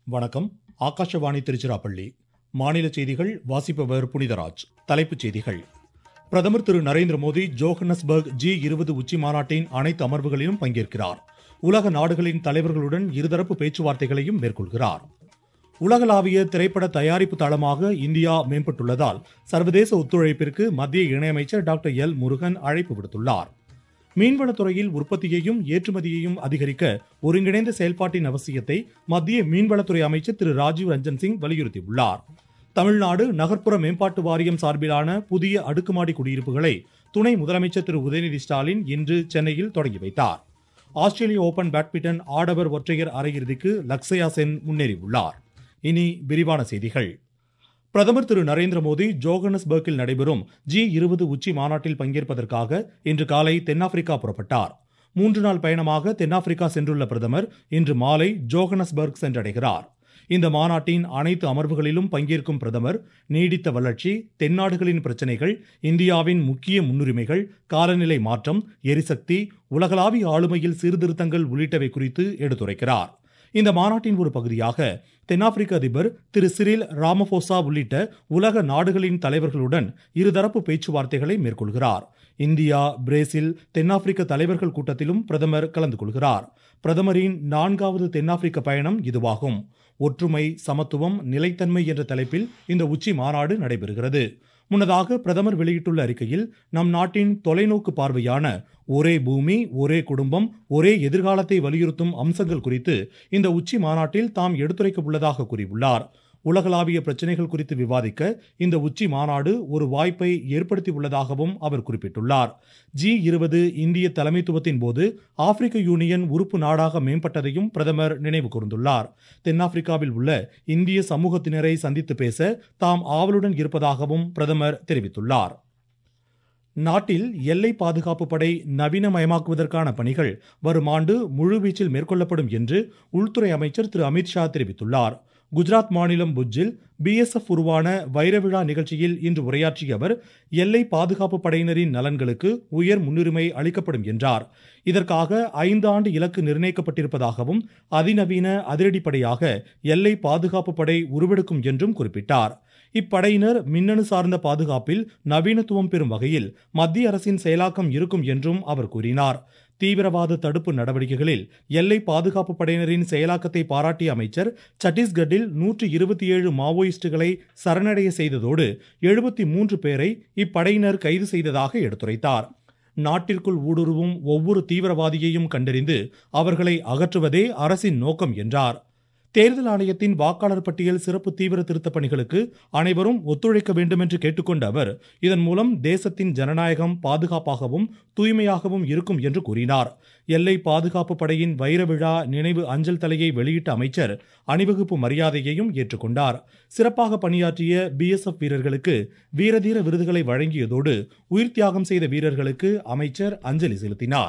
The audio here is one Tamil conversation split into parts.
வணக்கம் ஆகாஷவாணி திருச்சிராப்பள்ளி மாநில செய்திகள் வாசிப்பவர் புனிதராஜ் தலைப்புச் செய்திகள் பிரதமர் திரு நரேந்திர மோடி ஜோஹன்னஸ்பர்க் ஜி இருபது உச்சி மாநாட்டின் அனைத்து அமர்வுகளிலும் பங்கேற்கிறார் உலக நாடுகளின் தலைவர்களுடன் இருதரப்பு பேச்சுவார்த்தைகளையும் மேற்கொள்கிறார் உலகளாவிய திரைப்பட தயாரிப்பு தளமாக இந்தியா மேம்பட்டுள்ளதால் சர்வதேச ஒத்துழைப்பிற்கு மத்திய இணையமைச்சர் டாக்டர் எல் முருகன் அழைப்பு விடுத்துள்ளார் மீன்வளத்துறையில் உற்பத்தியையும் ஏற்றுமதியையும் அதிகரிக்க ஒருங்கிணைந்த செயல்பாட்டின் அவசியத்தை மத்திய மீன்வளத்துறை அமைச்சர் திரு ராஜீவ் ரஞ்சன் சிங் வலியுறுத்தியுள்ளார் தமிழ்நாடு நகர்ப்புற மேம்பாட்டு வாரியம் சார்பிலான புதிய அடுக்குமாடி குடியிருப்புகளை துணை முதலமைச்சர் திரு உதயநிதி ஸ்டாலின் இன்று சென்னையில் தொடங்கி வைத்தார் ஆஸ்திரேலிய ஓபன் பேட்மிண்டன் ஆடவர் ஒற்றையர் அரையிறுதிக்கு லக்ஸயா சென் முன்னேறியுள்ளார் இனி விரிவான செய்திகள் பிரதமர் திரு நரேந்திர மோடி ஜோகனஸ்பர்க்கில் நடைபெறும் ஜி இருபது உச்சி மாநாட்டில் பங்கேற்பதற்காக இன்று காலை தென்னாப்பிரிக்கா புறப்பட்டார் மூன்று நாள் பயணமாக தென்னாப்பிரிக்கா சென்றுள்ள பிரதமர் இன்று மாலை ஜோகனஸ்பர்க் சென்றடைகிறார் இந்த மாநாட்டின் அனைத்து அமர்வுகளிலும் பங்கேற்கும் பிரதமர் நீடித்த வளர்ச்சி தென்னாடுகளின் பிரச்சினைகள் இந்தியாவின் முக்கிய முன்னுரிமைகள் காலநிலை மாற்றம் எரிசக்தி உலகளாவிய ஆளுமையில் சீர்திருத்தங்கள் உள்ளிட்டவை குறித்து எடுத்துரைக்கிறார் இந்த மாநாட்டின் ஒரு பகுதியாக தென்னாப்பிரிக்க அதிபர் திரு சிரில் ராமபோசா உள்ளிட்ட உலக நாடுகளின் தலைவர்களுடன் இருதரப்பு பேச்சுவார்த்தைகளை மேற்கொள்கிறார் இந்தியா பிரேசில் தென்னாப்பிரிக்க தலைவர்கள் கூட்டத்திலும் பிரதமர் கலந்து கொள்கிறார் பிரதமரின் நான்காவது தென்னாப்பிரிக்க பயணம் இதுவாகும் ஒற்றுமை சமத்துவம் நிலைத்தன்மை என்ற தலைப்பில் இந்த உச்சி மாநாடு நடைபெறுகிறது முன்னதாக பிரதமர் வெளியிட்டுள்ள அறிக்கையில் நம் நாட்டின் தொலைநோக்கு பார்வையான ஒரே பூமி ஒரே குடும்பம் ஒரே எதிர்காலத்தை வலியுறுத்தும் அம்சங்கள் குறித்து இந்த உச்சி மாநாட்டில் தாம் எடுத்துரைக்க உள்ளதாக கூறியுள்ளார் உலகளாவிய பிரச்சனைகள் குறித்து விவாதிக்க இந்த உச்சி மாநாடு ஒரு வாய்ப்பை ஏற்படுத்தி உள்ளதாகவும் அவர் குறிப்பிட்டுள்ளார் ஜி இருபது இந்திய தலைமைத்துவத்தின் போது ஆப்பிரிக்க யூனியன் உறுப்பு நாடாக மேம்பட்டதையும் பிரதமர் நினைவு கூர்ந்துள்ளார் தென்னாப்பிரிக்காவில் உள்ள இந்திய சமூகத்தினரை சந்தித்து பேச தாம் ஆவலுடன் இருப்பதாகவும் பிரதமர் தெரிவித்துள்ளார் நாட்டில் எல்லை பாதுகாப்பு படை நவீனமயமாக்குவதற்கான பணிகள் வரும் ஆண்டு முழுவீச்சில் மேற்கொள்ளப்படும் என்று உள்துறை அமைச்சர் திரு அமித்ஷா தெரிவித்துள்ளார் குஜராத் மாநிலம் புஜ்ஜில் பிஎஸ்எஃப் உருவான வைரவிழா நிகழ்ச்சியில் இன்று உரையாற்றிய அவர் எல்லை பாதுகாப்பு படையினரின் நலன்களுக்கு உயர் முன்னுரிமை அளிக்கப்படும் என்றார் இதற்காக ஐந்து ஆண்டு இலக்கு நிர்ணயிக்கப்பட்டிருப்பதாகவும் அதிநவீன அதிரடிப்படையாக எல்லை பாதுகாப்பு படை உருவெடுக்கும் என்றும் குறிப்பிட்டார் இப்படையினர் மின்னணு சார்ந்த பாதுகாப்பில் நவீனத்துவம் பெறும் வகையில் மத்திய அரசின் செயலாக்கம் இருக்கும் என்றும் அவர் கூறினார் தீவிரவாத தடுப்பு நடவடிக்கைகளில் எல்லை பாதுகாப்பு படையினரின் செயலாக்கத்தை பாராட்டிய அமைச்சர் சத்தீஸ்கட்டில் நூற்று இருபத்தி ஏழு மாவோயிஸ்டுகளை சரணடைய செய்ததோடு எழுபத்தி மூன்று பேரை இப்படையினர் கைது செய்ததாக எடுத்துரைத்தார் நாட்டிற்குள் ஊடுருவும் ஒவ்வொரு தீவிரவாதியையும் கண்டறிந்து அவர்களை அகற்றுவதே அரசின் நோக்கம் என்றார் தேர்தல் ஆணையத்தின் வாக்காளர் பட்டியல் சிறப்பு தீவிர திருத்தப் பணிகளுக்கு அனைவரும் ஒத்துழைக்க வேண்டும் என்று கேட்டுக்கொண்ட அவர் இதன் மூலம் தேசத்தின் ஜனநாயகம் பாதுகாப்பாகவும் தூய்மையாகவும் இருக்கும் என்று கூறினார் எல்லை பாதுகாப்பு படையின் வைர விழா நினைவு அஞ்சல் தலையை வெளியிட்ட அமைச்சர் அணிவகுப்பு மரியாதையையும் ஏற்றுக்கொண்டார் சிறப்பாக பணியாற்றிய பிஎஸ்எஃப் வீரர்களுக்கு வீரதீர விருதுகளை வழங்கியதோடு உயிர் தியாகம் செய்த வீரர்களுக்கு அமைச்சர் அஞ்சலி செலுத்தினார்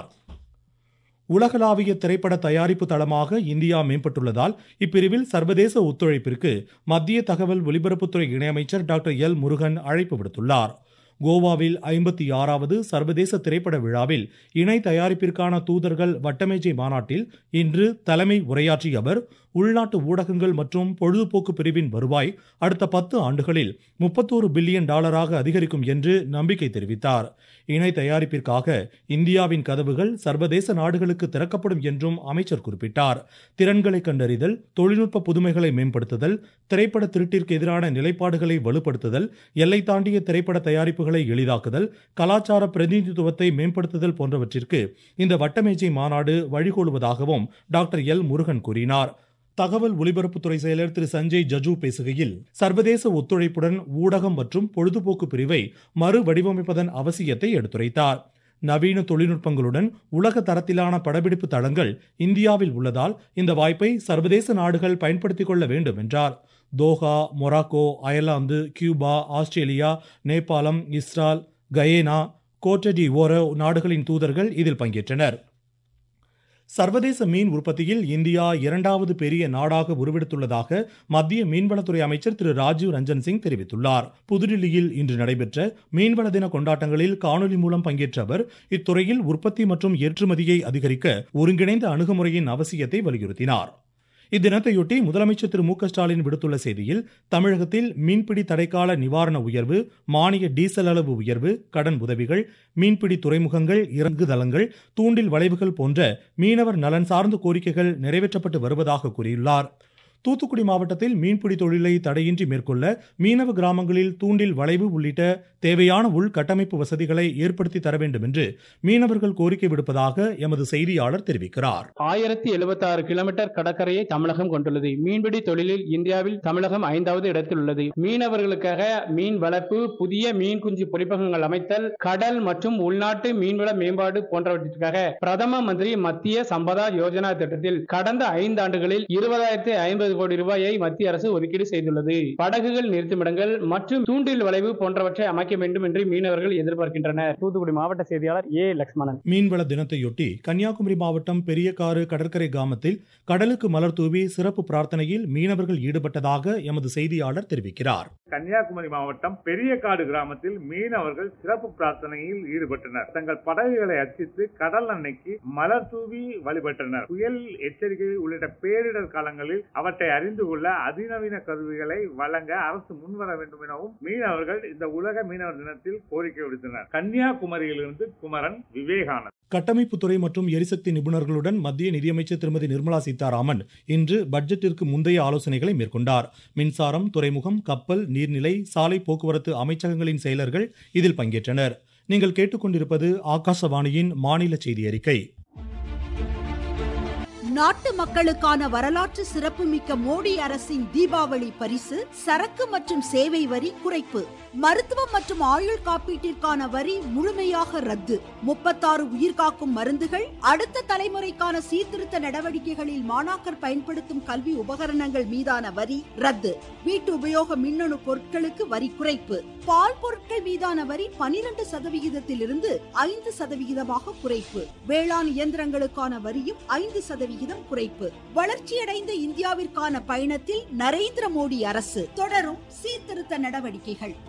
உலகளாவிய திரைப்பட தயாரிப்பு தளமாக இந்தியா மேம்பட்டுள்ளதால் இப்பிரிவில் சர்வதேச ஒத்துழைப்பிற்கு மத்திய தகவல் ஒலிபரப்புத்துறை இணையமைச்சர் டாக்டர் எல் முருகன் அழைப்பு விடுத்துள்ளார் கோவாவில் ஐம்பத்தி ஆறாவது சர்வதேச திரைப்பட விழாவில் இணை தயாரிப்பிற்கான தூதர்கள் வட்டமேஜை மாநாட்டில் இன்று தலைமை உரையாற்றிய அவர் உள்நாட்டு ஊடகங்கள் மற்றும் பொழுதுபோக்கு பிரிவின் வருவாய் அடுத்த பத்து ஆண்டுகளில் முப்பத்தோரு பில்லியன் டாலராக அதிகரிக்கும் என்று நம்பிக்கை தெரிவித்தார் இணை தயாரிப்பிற்காக இந்தியாவின் கதவுகள் சர்வதேச நாடுகளுக்கு திறக்கப்படும் என்றும் அமைச்சர் குறிப்பிட்டார் திறன்களை கண்டறிதல் தொழில்நுட்ப புதுமைகளை மேம்படுத்துதல் திரைப்பட திருட்டிற்கு எதிரான நிலைப்பாடுகளை வலுப்படுத்துதல் எல்லை தாண்டிய திரைப்பட தயாரிப்புகளை எளிதாக்குதல் கலாச்சார பிரதிநிதித்துவத்தை மேம்படுத்துதல் போன்றவற்றிற்கு இந்த வட்டமேஜை மாநாடு வழிகோலுவதாகவும் டாக்டர் எல் முருகன் கூறினார் தகவல் ஒலிபரப்புத்துறை செயலர் திரு சஞ்சய் ஜஜு பேசுகையில் சர்வதேச ஒத்துழைப்புடன் ஊடகம் மற்றும் பொழுதுபோக்கு பிரிவை மறு வடிவமைப்பதன் அவசியத்தை எடுத்துரைத்தார் நவீன தொழில்நுட்பங்களுடன் உலக தரத்திலான படப்பிடிப்பு தளங்கள் இந்தியாவில் உள்ளதால் இந்த வாய்ப்பை சர்வதேச நாடுகள் பயன்படுத்திக் கொள்ள வேண்டும் என்றார் Doha Morocco Ireland Cuba Australia நேபாளம் இஸ்ரால் கயேனா கோட்டடி ஓரோ நாடுகளின் தூதர்கள் இதில் பங்கேற்றனர் சர்வதேச மீன் உற்பத்தியில் இந்தியா இரண்டாவது பெரிய நாடாக உருவெடுத்துள்ளதாக மத்திய மீன்வளத்துறை அமைச்சர் திரு ராஜீவ் ரஞ்சன் சிங் தெரிவித்துள்ளார் புதுடில்லியில் இன்று நடைபெற்ற மீன்வள தின கொண்டாட்டங்களில் காணொலி மூலம் பங்கேற்ற அவர் இத்துறையில் உற்பத்தி மற்றும் ஏற்றுமதியை அதிகரிக்க ஒருங்கிணைந்த அணுகுமுறையின் அவசியத்தை வலியுறுத்தினார் இத்தினத்தையொட்டி முதலமைச்சர் திரு மு க ஸ்டாலின் விடுத்துள்ள செய்தியில் தமிழகத்தில் மீன்பிடி தடைக்கால நிவாரண உயர்வு மானிய டீசல் அளவு உயர்வு கடன் உதவிகள் மீன்பிடி துறைமுகங்கள் இறங்குதளங்கள் தூண்டில் வளைவுகள் போன்ற மீனவர் நலன் சார்ந்த கோரிக்கைகள் நிறைவேற்றப்பட்டு வருவதாக கூறியுள்ளார் தூத்துக்குடி மாவட்டத்தில் மீன்பிடி தொழிலை தடையின்றி மேற்கொள்ள மீனவ கிராமங்களில் தூண்டில் வளைவு உள்ளிட்ட தேவையான உள்கட்டமைப்பு வசதிகளை ஏற்படுத்தி தர வேண்டும் என்று மீனவர்கள் கோரிக்கை விடுப்பதாக எமது செய்தியாளர் தெரிவிக்கிறார் ஆயிரத்தி எழுபத்தி ஆறு கிலோமீட்டர் கடற்கரையை தமிழகம் கொண்டுள்ளது மீன்பிடி தொழிலில் இந்தியாவில் தமிழகம் ஐந்தாவது இடத்தில் உள்ளது மீனவர்களுக்காக மீன் வளர்ப்பு புதிய மீன் குஞ்சு பொறிப்பகங்கள் அமைத்தல் கடல் மற்றும் உள்நாட்டு மீன்வள மேம்பாடு போன்றவற்றிற்காக பிரதம மந்திரி மத்திய சம்பதா யோஜனா திட்டத்தில் கடந்த ஐந்து ஆண்டுகளில் இருபதாயிரத்தி ஐம்பது கோடி ரூபாயை மத்திய அரசு ஒதுக்கீடு செய்துள்ளது படகுகள் நிறுத்துமிடங்கள் மற்றும் தூண்டில் வளைவு போன்றவற்றை அமைக்க வேண்டும் என்று மீனவர்கள் எதிர்பார்க்கின்றனர் தூத்துக்குடி மாவட்ட செய்தியாளர் ஏ லக்ஷ்மணன் மீன்வள தினத்தையொட்டி கன்னியாகுமரி மாவட்டம் பெரியகாறு கடற்கரை கிராமத்தில் கடலுக்கு மலர் தூவி சிறப்பு பிரார்த்தனையில் மீனவர்கள் ஈடுபட்டதாக எமது செய்தியாளர் தெரிவிக்கிறார் கன்னியாகுமரி மாவட்டம் பெரியகாடு கிராமத்தில் மீனவர்கள் சிறப்பு பிரார்த்தனையில் ஈடுபட்டனர் தங்கள் படகுகளை அர்ச்சித்து கடல் அன்னைக்கு மலர் தூவி வழிபட்டனர் புயல் எச்சரிக்கை உள்ளிட்ட பேரிடர் காலங்களில் அவற்றை அறிந்து கொள்ள அதிநவீன கருவிகளை வழங்க அரசு முன்வர வேண்டும் எனவும் மீனவர்கள் இந்த உலக மீனவர் தினத்தில் கோரிக்கை விடுத்தனர் கன்னியாகுமரியிலிருந்து குமரன் விவேகானந்த் கட்டமைப்புத்துறை மற்றும் எரிசக்தி நிபுணர்களுடன் மத்திய நிதியமைச்சர் திருமதி நிர்மலா சீதாராமன் இன்று பட்ஜெட்டிற்கு முந்தைய ஆலோசனைகளை மேற்கொண்டார் மின்சாரம் துறைமுகம் கப்பல் நீர்நிலை சாலை போக்குவரத்து அமைச்சகங்களின் செயலர்கள் இதில் பங்கேற்றனர் நீங்கள் கேட்டுக்கொண்டிருப்பது ஆகாசவாணியின் மாநில செய்தி அறிக்கை நாட்டு மக்களுக்கான வரலாற்று சிறப்புமிக்க மோடி அரசின் தீபாவளி பரிசு சரக்கு மற்றும் சேவை வரி குறைப்பு மருத்துவம் மற்றும் ஆயுள் காப்பீட்டிற்கான வரி முழுமையாக ரத்து முப்பத்தாறு உயிர்காக்கும் மருந்துகள் அடுத்த தலைமுறைக்கான சீர்திருத்த நடவடிக்கைகளில் மாணாக்கர் பயன்படுத்தும் கல்வி உபகரணங்கள் மீதான வரி ரத்து வீட்டு உபயோக மின்னணு பொருட்களுக்கு வரி குறைப்பு பால் பொருட்கள் மீதான வரி பனிரெண்டு சதவிகிதத்திலிருந்து ஐந்து சதவிகிதமாக குறைப்பு வேளாண் இயந்திரங்களுக்கான வரியும் ஐந்து சதவிகிதம் குறைப்பு வளர்ச்சியடைந்த இந்தியாவிற்கான பயணத்தில் நரேந்திர மோடி அரசு தொடரும் சீர்திருத்த நடவடிக்கைகள்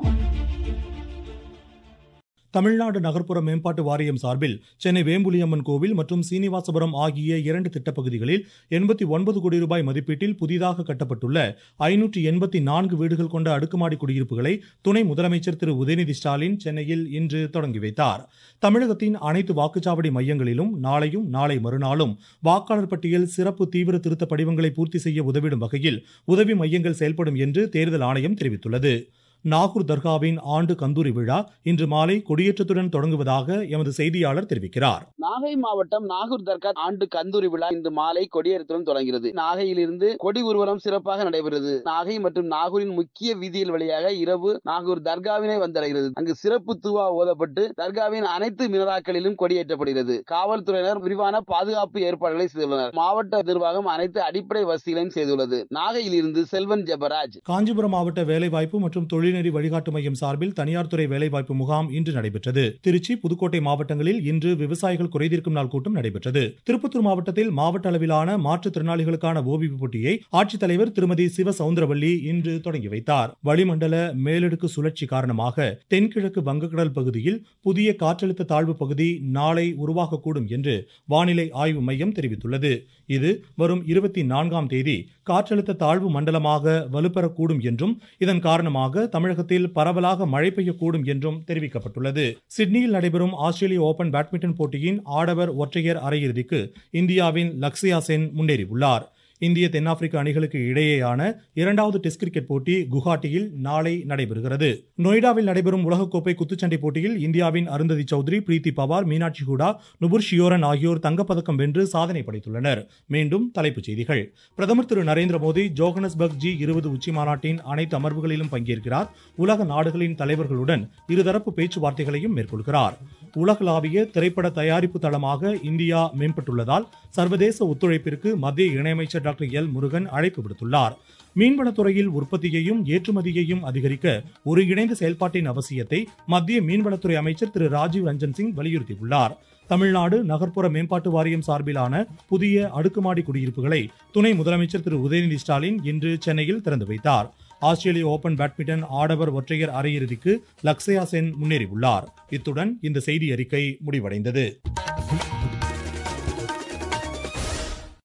தமிழ்நாடு நகர்ப்புற மேம்பாட்டு வாரியம் சார்பில் சென்னை வேம்புலியம்மன் கோவில் மற்றும் சீனிவாசபுரம் ஆகிய இரண்டு திட்டப்பகுதிகளில் எண்பத்தி ஒன்பது கோடி ரூபாய் மதிப்பீட்டில் புதிதாக கட்டப்பட்டுள்ள ஐநூற்றி எண்பத்தி நான்கு வீடுகள் கொண்ட அடுக்குமாடி குடியிருப்புகளை துணை முதலமைச்சர் திரு உதயநிதி ஸ்டாலின் சென்னையில் இன்று தொடங்கி வைத்தார் தமிழகத்தின் அனைத்து வாக்குச்சாவடி மையங்களிலும் நாளையும் நாளை மறுநாளும் வாக்காளர் பட்டியல் சிறப்பு தீவிர திருத்த படிவங்களை பூர்த்தி செய்ய உதவிடும் வகையில் உதவி மையங்கள் செயல்படும் என்று தேர்தல் ஆணையம் தெரிவித்துள்ளது நாகூர் தர்காவின் ஆண்டு கந்தூரி விழா இன்று மாலை கொடியேற்றத்துடன் தொடங்குவதாக எமது செய்தியாளர் தெரிவிக்கிறார் நாகை மாவட்டம் நாகூர் தர்கா ஆண்டு கந்தூரி விழா இன்று மாலை கொடியேற்றத்துடன் தொடங்குகிறது நாகையிலிருந்து கொடி ஊர்வலம் சிறப்பாக நடைபெறுகிறது நாகை மற்றும் நாகூரின் முக்கிய வீதிகள் வழியாக இரவு நாகூர் தர்காவினை வந்தடைகிறது அங்கு சிறப்பு தூவா ஓதப்பட்டு தர்காவின் அனைத்து மினராக்களிலும் கொடியேற்றப்படுகிறது காவல்துறையினர் விரிவான பாதுகாப்பு ஏற்பாடுகளை செய்துள்ளனர் மாவட்ட நிர்வாகம் அனைத்து அடிப்படை வசதிகளையும் செய்துள்ளது நாகையிலிருந்து செல்வன் ஜெபராஜ் காஞ்சிபுரம் மாவட்ட வேலைவாய்ப்பு மற்றும் தொழில்நெறி வழிகாட்டு மையம் சார்பில் தனியார் துறை வேலைவாய்ப்பு முகாம் இன்று நடைபெற்றது திருச்சி புதுக்கோட்டை மாவட்டங்களில் இன்று விவசாயிகள் குறைதீர்க்கும் நாள் கூட்டம் நடைபெற்றது திருப்பத்தூர் மாவட்டத்தில் மாவட்ட அளவிலான மாற்றுத்திறனாளிகளுக்கான ஓவிய போட்டியை ஆட்சித்தலைவர் திருமதி சிவ சவுந்தரவல்லி இன்று தொடங்கி வைத்தார் வளிமண்டல மேலடுக்கு சுழற்சி காரணமாக தென்கிழக்கு வங்கக்கடல் பகுதியில் புதிய காற்றழுத்த தாழ்வு பகுதி நாளை உருவாகக்கூடும் என்று வானிலை ஆய்வு மையம் தெரிவித்துள்ளது இது வரும் இருபத்தி நான்காம் தேதி காற்றழுத்த தாழ்வு மண்டலமாக வலுப்பெறக்கூடும் என்றும் இதன் காரணமாக தமிழகத்தில் பரவலாக மழை பெய்யக்கூடும் என்றும் தெரிவிக்கப்பட்டுள்ளது சிட்னியில் நடைபெறும் ஆஸ்திரேலிய ஓபன் பேட்மிண்டன் போட்டியின் ஆடவர் ஒற்றையர் அரையிறுதிக்கு இந்தியாவின் லக்ஸியா சென் முன்னேறியுள்ளார் இந்திய தென்னாப்பிரிக்க அணிகளுக்கு இடையேயான இரண்டாவது டெஸ்ட் கிரிக்கெட் போட்டி குவஹாட்டியில் நாளை நடைபெறுகிறது நொய்டாவில் நடைபெறும் உலகக்கோப்பை குத்துச்சண்டை போட்டியில் இந்தியாவின் அருந்ததி சௌத்ரி பிரீத்தி பவார் மீனாட்சி ஹூடா நுபுர் ஷியோரன் ஆகியோர் தங்கப்பதக்கம் வென்று சாதனை படைத்துள்ளனர் மீண்டும் தலைப்புச் செய்திகள் பிரதமர் திரு நரேந்திர மோடி ஜோகனஸ்பர்க் ஜி இருபது உச்சி மாநாட்டின் அனைத்து அமர்வுகளிலும் பங்கேற்கிறார் உலக நாடுகளின் தலைவர்களுடன் இருதரப்பு பேச்சுவார்த்தைகளையும் மேற்கொள்கிறார் உலகளாவிய திரைப்பட தயாரிப்பு தளமாக இந்தியா மேம்பட்டுள்ளதால் சர்வதேச ஒத்துழைப்பிற்கு மத்திய இணையமைச்சர் டாக்டர் எல் முருகன் அழைப்பு விடுத்துள்ளார் மீன்வளத்துறையில் உற்பத்தியையும் ஏற்றுமதியையும் அதிகரிக்க ஒருங்கிணைந்த செயல்பாட்டின் அவசியத்தை மத்திய மீன்வளத்துறை அமைச்சர் திரு ராஜீவ் ரஞ்சன் சிங் வலியுறுத்தியுள்ளார் தமிழ்நாடு நகர்ப்புற மேம்பாட்டு வாரியம் சார்பிலான புதிய அடுக்குமாடி குடியிருப்புகளை துணை முதலமைச்சர் திரு உதயநிதி ஸ்டாலின் இன்று சென்னையில் திறந்து வைத்தார் ஆஸ்திரேலிய ஓபன் பேட்மிண்டன் ஆடவர் ஒற்றையர் அரையிறுதிக்கு லக்ஸயா சென் முன்னேறியுள்ளார் இத்துடன் இந்த செய்தி அறிக்கை முடிவடைந்தது